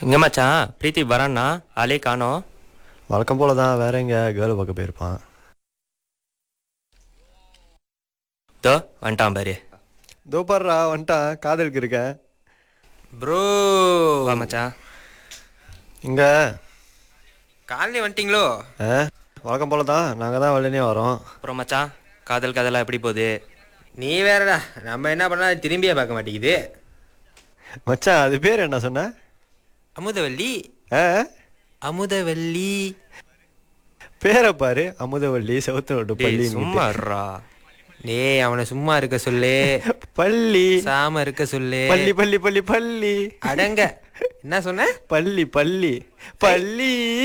எங்க மச்சான் பிரீத்தி வரான்னா ஆளே காணோம் வழக்கம் போல தான் வேற எங்க கேர்ள் பார்க்க போயிருப்பான் தோ வந்துட்டான் பாரு தோப்பாடுறா வந்துட்டான் காதலுக்கு இருக்கேன் ப்ரோ வா மச்சான் இங்க காலையில வந்துட்டீங்களோ ஆ வழக்கம் போல தான் நாங்கள் தான் வெள்ளனே வரோம் அப்புறம் மச்சான் காதல் கதெல்லாம் எப்படி போகுது நீ வேறடா நம்ம என்ன பண்ணா திரும்பியே பார்க்க மாட்டேங்குது மச்சான் அது பேர் என்ன சொன்ன அமுதவல்லி ஆ அமுதவல்லி பேரை பாரு அமுதவள்ளி செவத்து நோட்டு டேய் பள்ளி சும்மா இருடா. டேய் அவனை சும்மா இருக்க சொல்லு பள்ளி சாம இருக்க சொல்லு பள்ளி பள்ளி பள்ளி பள்ளி அடங்க என்ன சொன்ன பள்ளி பள்ளி பள்ளி